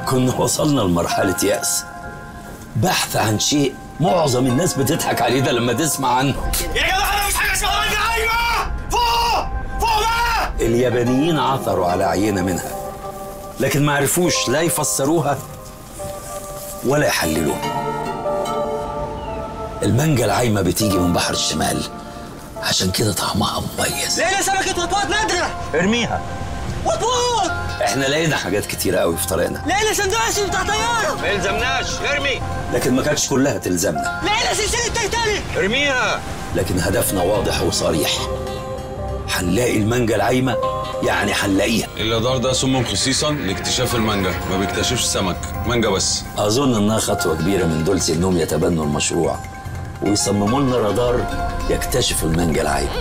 كنا وصلنا لمرحلة يأس بحث عن شيء معظم الناس بتضحك عليه ده لما تسمع عنه يا جماعه مفيش حاجه اسمها مانجا عايمه فوق فوق بقى اليابانيين عثروا على عينة منها لكن ما عرفوش لا يفسروها ولا يحللوها المانجا العايمة بتيجي من بحر الشمال عشان كده طعمها مميز لقينا سمكه وطواط نادره ارميها وطواط احنا لقينا حاجات كتيرة قوي في طريقنا لقينا سندوتش بتاع طياره ما يلزمناش ارمي لكن ما كانتش كلها تلزمنا لقينا سلسله تايتانيك ارميها لكن هدفنا واضح وصريح هنلاقي المانجا العايمة يعني هنلاقيها الجدار ده صمم خصيصا لاكتشاف المانجا ما بيكتشفش سمك مانجا بس أظن إنها خطوة كبيرة من دولسي إنهم يتبنوا المشروع ويصمموا لنا رادار يكتشف المانجا العايمة.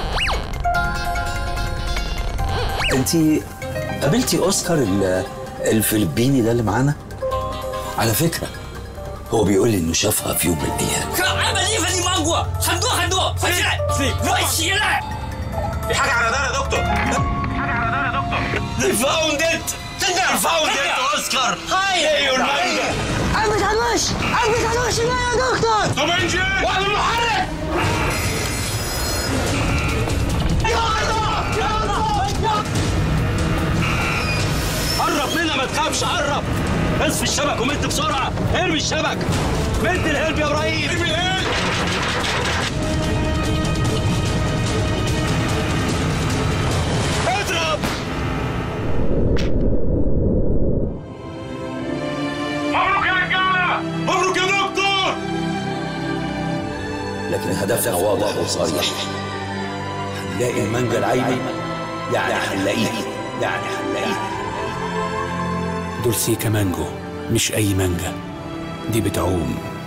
أنت قابلتي أوسكار ال- الفلبيني ده اللي معانا؟ على فكرة هو بيقول لي إنه شافها في يوم من الأيام. 可爱本地粉你芒果，很多很多，快起来，快起来！ في حاجه على ده يا دكتور They found it They found it اوسكار هاي المانجا انا مش هنوش انا مش هنوش لا يا دكتور طب انجي واحد المحرك قرب منها ما تخافش قرب بس في الشبك ومد بسرعه ارمي الشبك مد الهلب يا ابراهيم ارمي الهلب اضرب مبروك يا رجاله مبروك يا دكتور لكن هدفنا واضح وصريح. هنلاقي المانجا العايمة يعني هنلاقيها يعني هنلاقيها. دولسي كمانجو مش أي مانجا دي بتعوم